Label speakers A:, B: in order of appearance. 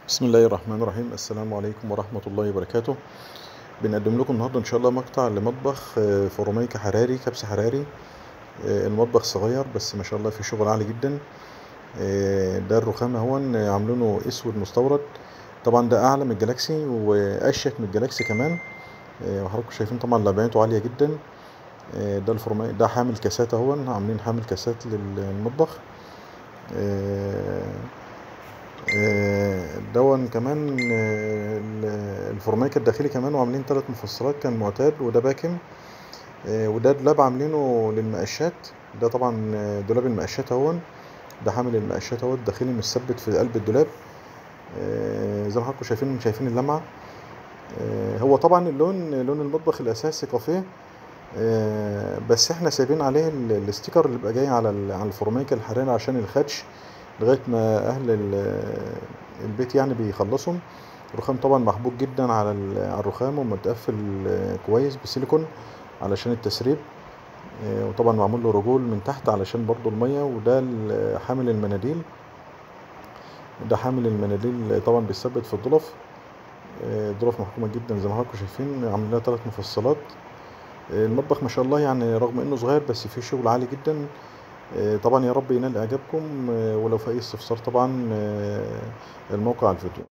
A: بسم الله الرحمن الرحيم السلام عليكم ورحمة الله وبركاته بنقدم لكم النهاردة إن شاء الله مقطع لمطبخ آه، فورميكا حراري كبسة حراري آه، المطبخ صغير بس ما شاء الله فيه شغل عالي جدا آه، ده الرخام اهون آه، عاملينه اسود مستورد طبعا ده اعلى من الجلاكسي واشيك من الجلاكسي كمان آه، وحضراتكم شايفين طبعا لبعته عالية جدا آه، ده الفورمي ده حامل كاسات اهون عاملين حامل كاسات للمطبخ آه، آه، دون كمان آه، ال- الفورميكا الداخلي كمان وعاملين ثلاث مفصلات كان معتاد وده باكم آه، وده دولاب عاملينه للمقشات ده طبعا آه، دولاب المقشات اهون ده حامل المقشات اهو الداخلي متثبت في قلب الدولاب آه، زي ما حضراتكم شايفين شايفين اللمعة آه، هو طبعا اللون لون المطبخ الاساسي كافيه آه، بس احنا سايبين عليه ال- الاستيكر اللي بيبقى جاي على ال- على الفورميكا الحراري عشان الخدش لغايه ما اهل ال- البيت يعني بيخلصهم الرخام طبعا محبوك جدا على ال- على الرخام ومتقفل آه، كويس بسيليكون علشان التسريب آه، وطبعا معمول له رجول من تحت علشان برضو المية وده ال- حامل المناديل ده حامل المناديل طبعا بيثبت في الضلف آه، الضلف محكومة جدا زي ما حضراتكم شايفين عاملين لها ثلاث مفصلات آه، المطبخ ما شاء الله يعني رغم انه صغير بس فيه شغل عالي جدا آه، طبعا يا رب ينال اعجابكم آه، ولو في اي استفسار طبعا آه، الموقع على الفيديو